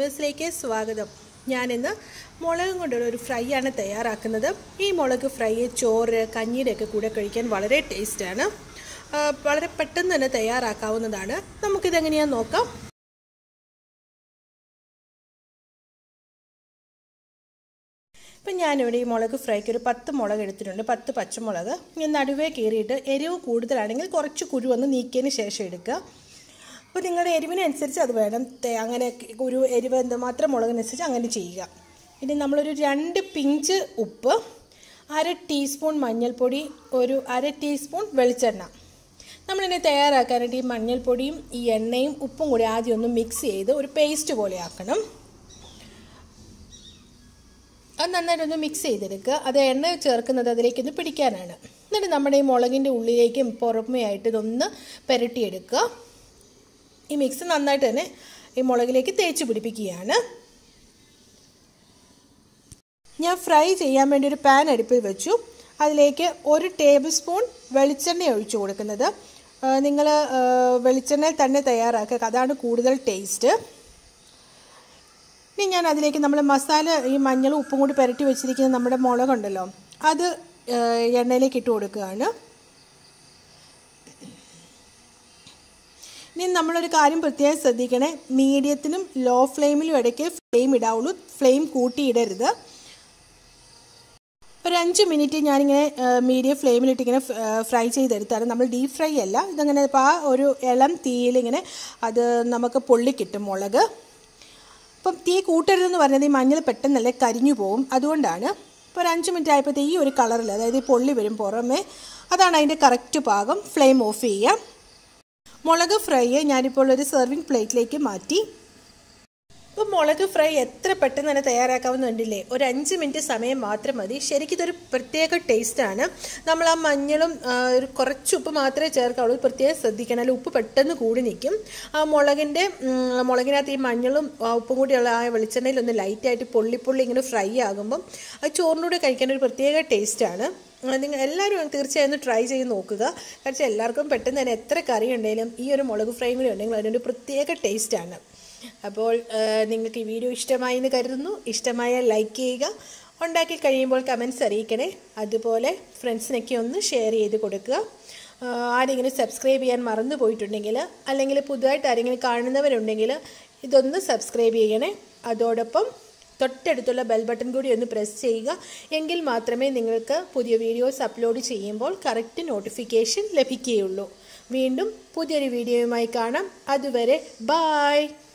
വീഡിയോസിലേക്ക് സ്വാഗതം ഞാനിന്ന് മുളകും കൊണ്ടുള്ള ഒരു ഫ്രൈ ആണ് തയ്യാറാക്കുന്നത് ഈ മുളക് ഫ്രൈ ചോറ് കഞ്ഞിയുടെ ഒക്കെ കൂടെ കഴിക്കാൻ വളരെ ടേസ്റ്റാണ് വളരെ പെട്ടെന്ന് തന്നെ തയ്യാറാക്കാവുന്നതാണ് നമുക്കിതെങ്ങനെയാണെന്ന് നോക്കാം ഇപ്പം ഞാനിവിടെ ഈ മുളക് ഫ്രൈക്ക് ഒരു പത്ത് മുളക് എടുത്തിട്ടുണ്ട് പത്ത് പച്ചമുളക് ഞാൻ നടുവേ കീറിയിട്ട് എരിവ് കൂടുതലാണെങ്കിൽ കുറച്ച് കുരുവൊന്ന് നീക്കിയതിന് ശേഷം എടുക്കുക അപ്പോൾ നിങ്ങളുടെ എരിവിനനുസരിച്ച് അത് വേണം അങ്ങനെ ഒരു എരിവ് എന്തുമാത്രം മുളകിനനുസരിച്ച് അങ്ങനെ ചെയ്യുക ഇനി നമ്മളൊരു രണ്ട് പിഞ്ച് ഉപ്പ് അര ടീസ്പൂൺ മഞ്ഞൾപ്പൊടി ഒരു അര ടീസ്പൂൺ വെളിച്ചെണ്ണ നമ്മളിതിനെ തയ്യാറാക്കാനായിട്ട് ഈ മഞ്ഞൾപ്പൊടിയും ഈ എണ്ണയും ഉപ്പും കൂടി ആദ്യം ഒന്ന് മിക്സ് ചെയ്ത് ഒരു പേസ്റ്റ് പോലെ ആക്കണം അത് നന്നായിട്ടൊന്ന് മിക്സ് ചെയ്തെടുക്കുക അത് എണ്ണ ചേർക്കുന്നത് അതിലേക്കൊന്ന് പിടിക്കാനാണ് എന്നിട്ട് നമ്മുടെ ഈ മുളകിൻ്റെ ഉള്ളിലേക്കും പുറമേയായിട്ട് ഇതൊന്ന് പുരട്ടിയെടുക്കുക ഈ മിക്സ് നന്നായിട്ട് തന്നെ ഈ മുളകിലേക്ക് തേച്ച് പിടിപ്പിക്കുകയാണ് ഞാൻ ഫ്രൈ ചെയ്യാൻ വേണ്ടി ഒരു പാൻ അടുപ്പിൽ വെച്ചു അതിലേക്ക് ഒരു ടേബിൾ സ്പൂൺ വെളിച്ചെണ്ണ ഒഴിച്ചു കൊടുക്കുന്നത് നിങ്ങൾ വെളിച്ചെണ്ണയിൽ തന്നെ തയ്യാറാക്കുക അതാണ് കൂടുതൽ ടേസ്റ്റ് ഇനി ഞാൻ അതിലേക്ക് നമ്മൾ മസാല ഈ മഞ്ഞളും ഉപ്പും കൂടി പുരട്ടി വെച്ചിരിക്കുന്ന നമ്മുടെ മുളകുണ്ടല്ലോ അത് എണ്ണയിലേക്ക് ഇട്ട് കൊടുക്കുകയാണ് ഇനി നമ്മളൊരു കാര്യം പ്രത്യേകം ശ്രദ്ധിക്കണേ മീഡിയത്തിനും ലോ ഫ്ലെയിമിലും ഇടയ്ക്ക് ഫ്ലെയിം ഇടാവുള്ളൂ ഫ്ലെയിം കൂട്ടിയിടരുത് ഒരു അഞ്ച് മിനിറ്റ് ഞാനിങ്ങനെ മീഡിയം ഫ്ലെയിമിലിട്ട് ഇങ്ങനെ ഫ്രൈ ചെയ്തെടുത്താണ് നമ്മൾ ഡീപ് ഫ്രൈ അല്ല ഇതങ്ങനെ ഇപ്പോൾ ആ ഒരു ഇളം തീയിലിങ്ങനെ അത് നമുക്ക് പൊള്ളി കിട്ടും മുളക് അപ്പം തീ കൂട്ടരുതെന്ന് പറഞ്ഞത് ഈ മഞ്ഞൾ പെട്ടെന്നല്ലേ കരിഞ്ഞു പോകും അതുകൊണ്ടാണ് ഇപ്പോൾ ഒരു അഞ്ച് മിനിറ്റ് ആയപ്പോഴത്തേ ഈ ഒരു കളറിൽ അതായത് ഈ പൊള്ളി വരും പുറമേ അതാണ് അതിൻ്റെ കറക്റ്റ് പാകം ഫ്ലെയിം ഓഫ് ചെയ്യുക മുളക് ഫ്രൈ ഞാനിപ്പോൾ ഒരു സെർവിങ് പ്ലേറ്റിലേക്ക് മാറ്റി ഇപ്പോൾ മുളക് ഫ്രൈ എത്ര പെട്ടെന്ന് തന്നെ തയ്യാറാക്കാവുന്നുണ്ടല്ലേ ഒരു അഞ്ച് മിനിറ്റ് സമയം മാത്രം മതി ശരിക്കും ഇതൊരു പ്രത്യേക ടേസ്റ്റാണ് നമ്മൾ ആ മഞ്ഞളും ഒരു കുറച്ച് ഉപ്പ് മാത്രമേ ചേർക്കാവുള്ളൂ പ്രത്യേകം ശ്രദ്ധിക്കണം അല്ലെങ്കിൽ ഉപ്പ് പെട്ടെന്ന് കൂടി നിൽക്കും ആ മുളകിൻ്റെ മുളകിനകത്ത് ഈ മഞ്ഞളും ഉപ്പും കൂടിയുള്ള ആ വെളിച്ചെണ്ണയിൽ ഒന്ന് ലൈറ്റായിട്ട് പൊള്ളി പൊള്ളി ഇങ്ങനെ ഫ്രൈ ആകുമ്പം ആ ചോറിനൂടെ കഴിക്കാൻ ഒരു പ്രത്യേക ടേസ്റ്റാണ് നിങ്ങൾ എല്ലാവരും തീർച്ചയായും ട്രൈ ചെയ്ത് നോക്കുക കാരണം എല്ലാവർക്കും പെട്ടെന്ന് തന്നെ എത്ര കറി ഉണ്ടെങ്കിലും ഈ ഒരു മുളക് ഫ്രൈയും കൂടി ഉണ്ടെങ്കിൽ അതിനൊരു പ്രത്യേക ടേസ്റ്റാണ് അപ്പോൾ നിങ്ങൾക്ക് ഈ വീഡിയോ ഇഷ്ടമായി എന്ന് കരുതുന്നു ഇഷ്ടമായാൽ ലൈക്ക് ചെയ്യുക ഉണ്ടാക്കി കഴിയുമ്പോൾ കമൻസ് അറിയിക്കണേ അതുപോലെ ഫ്രണ്ട്സിനൊക്കെ ഒന്ന് ഷെയർ ചെയ്ത് കൊടുക്കുക ആരെങ്കിലും സബ്സ്ക്രൈബ് ചെയ്യാൻ മറന്നു പോയിട്ടുണ്ടെങ്കിൽ അല്ലെങ്കിൽ പുതുതായിട്ട് ആരെങ്കിലും കാണുന്നവരുണ്ടെങ്കിൽ ഇതൊന്ന് സബ്സ്ക്രൈബ് ചെയ്യണേ അതോടൊപ്പം തൊട്ടടുത്തുള്ള ബെൽ ബട്ടൺ കൂടി ഒന്ന് പ്രസ് ചെയ്യുക എങ്കിൽ മാത്രമേ നിങ്ങൾക്ക് പുതിയ വീഡിയോസ് അപ്ലോഡ് ചെയ്യുമ്പോൾ കറക്റ്റ് നോട്ടിഫിക്കേഷൻ ലഭിക്കുകയുള്ളൂ വീണ്ടും പുതിയൊരു വീഡിയോയുമായി കാണാം അതുവരെ ബായ്